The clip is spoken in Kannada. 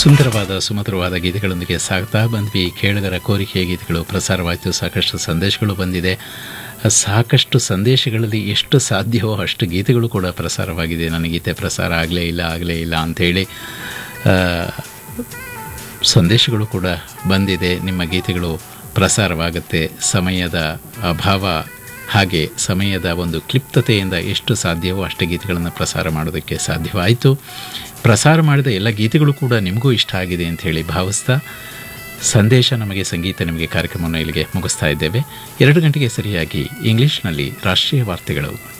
ಸುಂದರವಾದ ಸುಮಧುರವಾದ ಗೀತೆಗಳೊಂದಿಗೆ ಸಾಗ್ತಾ ಬಂದ್ವಿ ಕೇಳಿದರ ಕೋರಿಕೆಯ ಗೀತೆಗಳು ಪ್ರಸಾರವಾಯಿತು ಸಾಕಷ್ಟು ಸಂದೇಶಗಳು ಬಂದಿದೆ ಸಾಕಷ್ಟು ಸಂದೇಶಗಳಲ್ಲಿ ಎಷ್ಟು ಸಾಧ್ಯವೋ ಅಷ್ಟು ಗೀತೆಗಳು ಕೂಡ ಪ್ರಸಾರವಾಗಿದೆ ನನ್ನ ಗೀತೆ ಪ್ರಸಾರ ಆಗಲೇ ಇಲ್ಲ ಆಗಲೇ ಇಲ್ಲ ಅಂಥೇಳಿ ಆ, ಸಂದೇಶಗಳು ಕೂಡ ಬಂದಿದೆ ನಿಮ್ಮ ಗೀತೆಗಳು ಪ್ರಸಾರವಾಗುತ್ತೆ ಸಮಯದ ಅಭಾವ ಹಾಗೆ ಸಮಯದ ಒಂದು ಕ್ಲಿಪ್ತತೆಯಿಂದ ಎಷ್ಟು ಸಾಧ್ಯವೋ ಅಷ್ಟು ಗೀತೆಗಳನ್ನು ಪ್ರಸಾರ ಮಾಡೋದಕ್ಕೆ ಸಾಧ್ಯವಾಯಿತು ಪ್ರಸಾರ ಮಾಡಿದ ಎಲ್ಲ ಗೀತೆಗಳು ಕೂಡ ನಿಮಗೂ ಇಷ್ಟ ಆಗಿದೆ ಅಂತ ಹೇಳಿ ಭಾವಿಸ್ತಾ ಸಂದೇಶ ನಮಗೆ ಸಂಗೀತ ನಿಮಗೆ ಕಾರ್ಯಕ್ರಮವನ್ನು ಇಲ್ಲಿಗೆ ಮುಗಿಸ್ತಾ ಇದ್ದೇವೆ ಎರಡು ಗಂಟೆಗೆ ಸರಿಯಾಗಿ ಇಂಗ್ಲಿಷ್ನಲ್ಲಿ ರಾಷ್ಟ್ರೀಯ ವಾರ್ತೆಗಳು